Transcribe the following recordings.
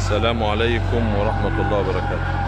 السلام عليكم ورحمة الله وبركاته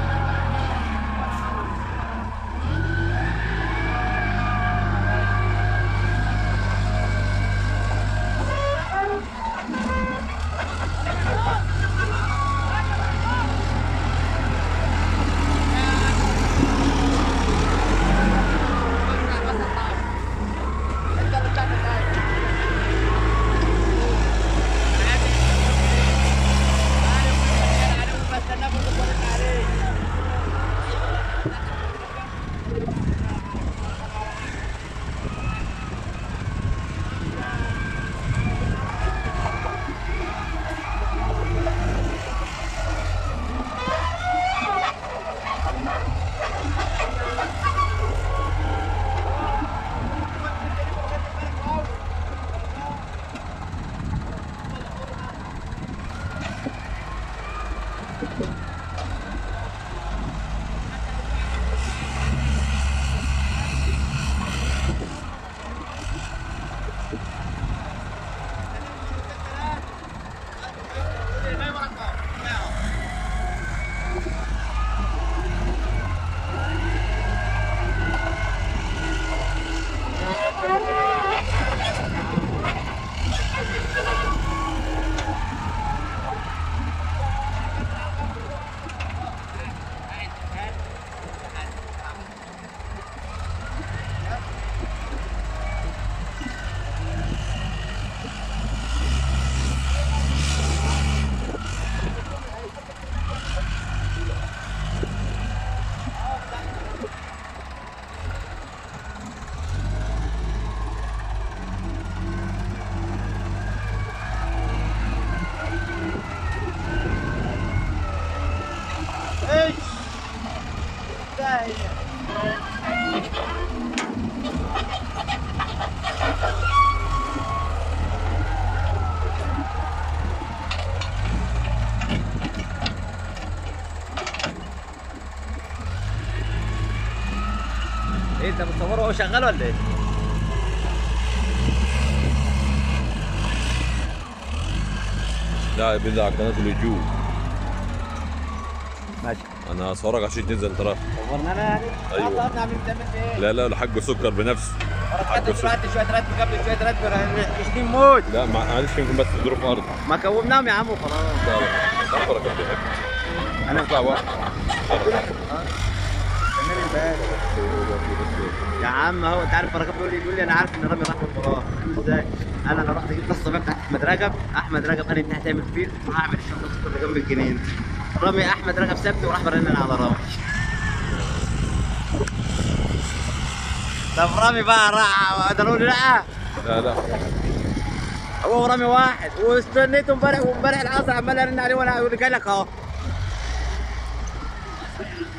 ايه انت بتصوره وهو شغال ولا ايه؟ لا بدي على قناة اليوتيوب ماشي أنا هصورك عشان تنزل ترى صورنا انا يعني أيوة. يلا ابني عاملين بتعمل ايه؟ لا لا حق سكر بنفسه حق ركبت سكر دلوقتي شويه راتب قبل شويه راتب عشرين موت لا مع- معلش يمكن بس ظروف أرض ما كومناهم يا عم وخلاص لا لا صفرك قبل انا اطلع واحد كمان امبارح يا عم اهو انت عارف رجب بيقول لي بيقول لي انا عارف ان رامي راح بالقرار ازاي؟ انا انا رحت جبت الصبيه بتاعت احمد رجب احمد رجب قال انت هتعمل فيل وهعمل الشنطه اللي جنب الجنين رامي احمد رجب سابني وراح برن على رامي طب رامي بقى راح ده نقول لا لا لا هو ورامي واحد واستنيته امبارح وامبارح العصر عمال ارن عليه وانا جاي لك اهو